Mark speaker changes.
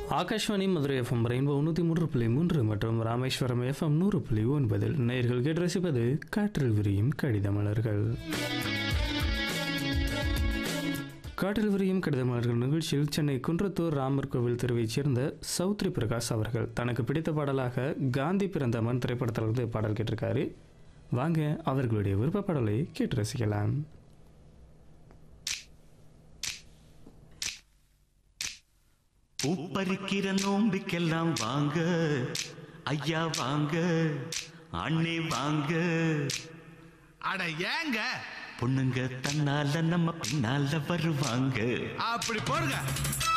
Speaker 1: Akashvani Madurai FM rainbow நூற்றி மூன்று புள்ளி மூன்று மற்றும் ராமேஸ்வரம் எஃப்எம் நூறு புள்ளி ஒன்பதில் நேயர்கள் கேட்டு ரசிப்பது காற்றில் விரியும் கடித மலர்கள் காற்றில் விரியும் கடித மலர்கள் நிகழ்ச்சியில் சென்னை குன்றத்தூர் ராமர் கோவில் தெருவைச் சேர்ந்த சௌத்ரி பிரகாஷ் அவர்கள் தனக்கு பிடித்த பாடலாக காந்தி பிறந்த மண் திரைப்படத்திலிருந்து பாடல் கேட்டிருக்காரு வாங்க அவர்களுடைய விருப்ப பாடலை கேட்டு ரசிக்கலாம்
Speaker 2: பூப்பறிக்கிற நோம்பிக்கெல்லாம் வாங்க ஐயா வாங்க அண்ணே வாங்க
Speaker 3: அட ஏங்க
Speaker 2: பொண்ணுங்க தன்னால நம்ம பின்னால வருவாங்க
Speaker 3: அப்படி போடுங்க